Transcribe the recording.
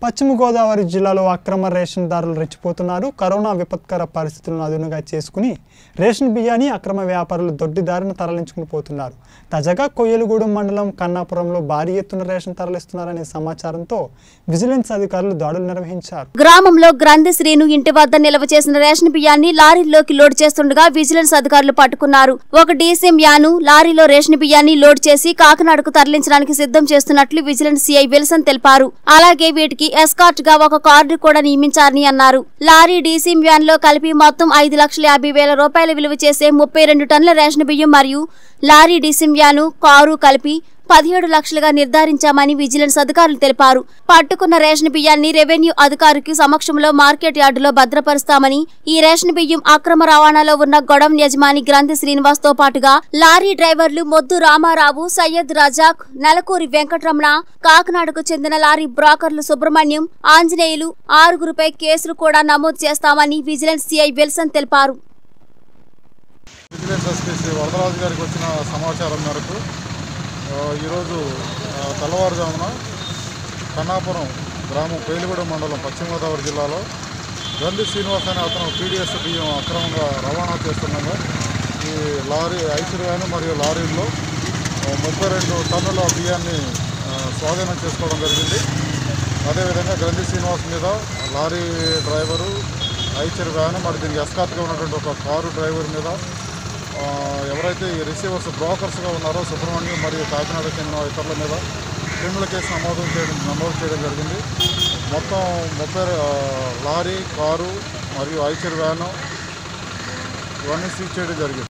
పశ్చిమ గోదావరి జిల్లాలో అక్రమ రేషన్ దారులు రెచ్చిపోతున్నారు కరోనా విపత్కర పరిస్థితులను అదునుగా చేసుకుని రేషన్ బియ్యాన్ని అక్రమ వ్యాపారులు దొడ్డిదారిన తరలించుకుని పోతున్నారు తాజాగా కొయ్యలగూడెం మండలం కన్నాపురంలో భారీ ఎత్తున రేషన్ తరలిస్తున్నారనే సమాచారంతో విజిలెన్స్ అధికారులు దాడులు నిర్వహించారు గ్రామంలో గ్రంథి శ్రీను ఇంటి వద్ద నిల్వ చేసిన రేషన్ బియ్యాన్ని లారీలోకి లోడ్ చేస్తుండగా విజిలెన్స్ అధికారులు పట్టుకున్నారు ఒక డీసీఎం యాను లారీలో రేషన్ బియ్యాన్ని లోడ్ చేసి కాకినాడకు తరలించడానికి సిద్ధం చేస్తున్నట్లు విజిలెన్స్ సిఐ విల్సన్ తెలిపారు అలాగే వీటికి ఎస్కార్ట్ గా ఒక కార్డు కూడా నియమించారని అన్నారు లారీ డీసీఎం వ్యాన్ లో కలిపి మొత్తం ఐదు లక్షల యాభై వేల రూపాయల విలువ చేసే ముప్పై రెండు టన్నుల రేషన్ బియ్యం మరియు లారీ డీసీఎం వ్యాను కారు కలిపి పదిహేడు లక్షలుగా నిర్ధారించామని విజిలెన్స్ అధికారులు తెలిపారు పట్టుకున్న రేషన్ బియ్యాన్ని రెవెన్యూ అధికారికి సమక్షంలో మార్కెట్ యార్డులో భద్రపరుస్తామని ఈ రేషన్ బియ్యం అక్రమ రవాణాలో ఉన్న గొడవ యజమాని గ్రంథి శ్రీనివాస్ తో పాటుగా లారీ డ్రైవర్లు మొద్దు రామారావు సయ్యద్ రజాక్ నెలకూరి వెంకటరమణ కాకినాడకు చెందిన లారీ బ్రోకర్లు సుబ్రహ్మణ్యం ఆంజనేయులు ఆరుగురుపై కేసులు కూడా నమోదు చేస్తామని విజిలెన్స్ సిఐ విల్సన్ తెలిపారు విజిలెన్స్ ఎస్పీ శ్రీ వరదరాజు గారికి వచ్చిన సమాచారం మేరకు ఆ, ఈరోజు ఆ, తెల్లవారుజామున కన్నాపురం గ్రామం పేలిగూడెం మండలం పశ్చిమ గోదావరి జిల్లాలో గంధి శ్రీనివాస్ అనే అతను పీడిఎస్ బియ్యం అక్రమంగా రవాణా చేస్తుండగా ఈ లారీ ఐసురు వ్యాను మరియు లారీల్లో ఆ, ముప్పై రెండు టన్నుల బియ్యాన్ని ఆ, స్వాధీనం చేసుకోవడం జరిగింది అదేవిధంగా గ్రంథి శ్రీనివాస్ మీద లారీ డ్రైవరు ఐచర్ వ్యాన్ మరి దీనికి ఎస్కార్ట్గా ఉన్నటువంటి ఒక కారు డ్రైవర్ మీద ఆ, ఎవరైతే ఈ రిసీవర్స్ బ్రోకర్స్గా ఉన్నారో సుబ్రహ్మణ్యం మరియు కాకినాడ చెందిన ఇతరుల మీద క్రిమినల్ కేసు నమోదు చేయడం నమోదు చేయడం జరిగింది మొత్తం ముప్పై ఆ, లారీ కారు మరియు ఐచర్ వ్యాను ఇవన్నీ సీజ్ చేయడం జరిగింది